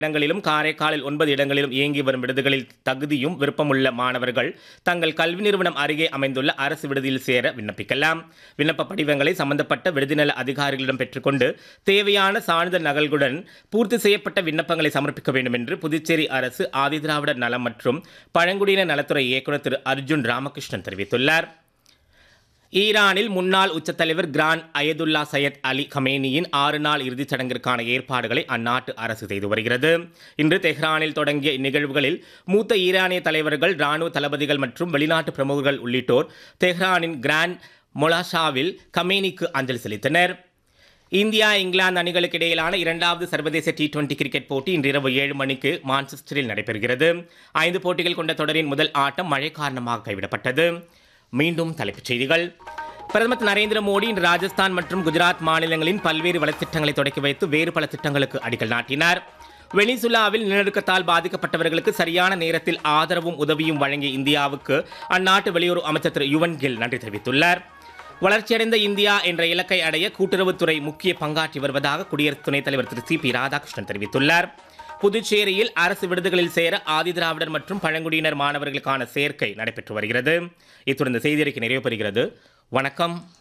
இடங்களிலும் காரைக்காலில் ஒன்பது இடங்களிலும் இயங்கி வரும் விடுதிகளில் தகுதியும் விருப்பமுள்ள மாணவர்கள் தங்கள் கல்வி நிறுவனம் அருகே அமைந்துள்ள அரசு விடுதியில் சேர விண்ணப்பிக்கலாம் விண்ணப்ப படிவங்களை சம்பந்தப்பட்ட விடுதிநல அதிகாரிகளிடம் பெற்றுக்கொண்டு தேவையான சான்றிதழ் நகல்களுடன் பூர்த்தி செய்யப்பட்ட விண்ணப்பங்களை சமர்ப்பிக்க வேண்டும் என்று புதுச்சேரி அரசு ஆதிதிராவிடர் நலம் மற்றும் பழங்குடியினர் நலத்துறை இயக்குநர் திரு அர்ஜுன் ராமகிருஷ்ணன் தெரிவித்துள்ளார் ஈரானில் முன்னாள் உச்சத்தலைவர் கிரான் அயதுல்லா சையத் அலி கமேனியின் ஆறு நாள் இறுதிச் சடங்கிற்கான ஏற்பாடுகளை அந்நாட்டு அரசு செய்து வருகிறது இன்று தெஹ்ரானில் தொடங்கிய இந்நிகழ்வுகளில் மூத்த ஈரானிய தலைவர்கள் ராணுவ தளபதிகள் மற்றும் வெளிநாட்டு பிரமுகர்கள் உள்ளிட்டோர் தெஹ்ரானின் கிராண்ட் மொலாஷாவில் கமேனிக்கு அஞ்சலி செலுத்தினர் இந்தியா இங்கிலாந்து அணிகளுக்கு இடையிலான இரண்டாவது சர்வதேச டி டுவெண்டி கிரிக்கெட் போட்டி இன்று இரவு ஏழு மணிக்கு மான்செஸ்டரில் நடைபெறுகிறது ஐந்து போட்டிகள் கொண்ட தொடரின் முதல் ஆட்டம் மழை காரணமாக கைவிடப்பட்டது மீண்டும் தலைப்புச் செய்திகள் பிரதமர் திரு நரேந்திர மோடி இன்று ராஜஸ்தான் மற்றும் குஜராத் மாநிலங்களின் பல்வேறு வளத்திட்டங்களை தொடக்கி வைத்து வேறு பல திட்டங்களுக்கு அடிக்கல் நாட்டினார் வெனிசுலாவில் நிலநடுக்கத்தால் பாதிக்கப்பட்டவர்களுக்கு சரியான நேரத்தில் ஆதரவும் உதவியும் வழங்கிய இந்தியாவுக்கு அந்நாட்டு வெளியுறவு அமைச்சர் திரு யுவன் கில் நன்றி தெரிவித்துள்ளார் வளர்ச்சியடைந்த இந்தியா என்ற இலக்கை அடைய கூட்டுறவுத்துறை முக்கிய பங்காற்றி வருவதாக குடியரசு துணைத் தலைவர் திரு சி பி ராதாகிருஷ்ணன் தெரிவித்துள்ளார் புதுச்சேரியில் அரசு விடுதிகளில் சேர ஆதிதிராவிடர் மற்றும் பழங்குடியினர் மாணவர்களுக்கான சேர்க்கை நடைபெற்று வருகிறது இத்துடன் இந்த செய்தியறிக்கை நிறைவு பெறுகிறது வணக்கம்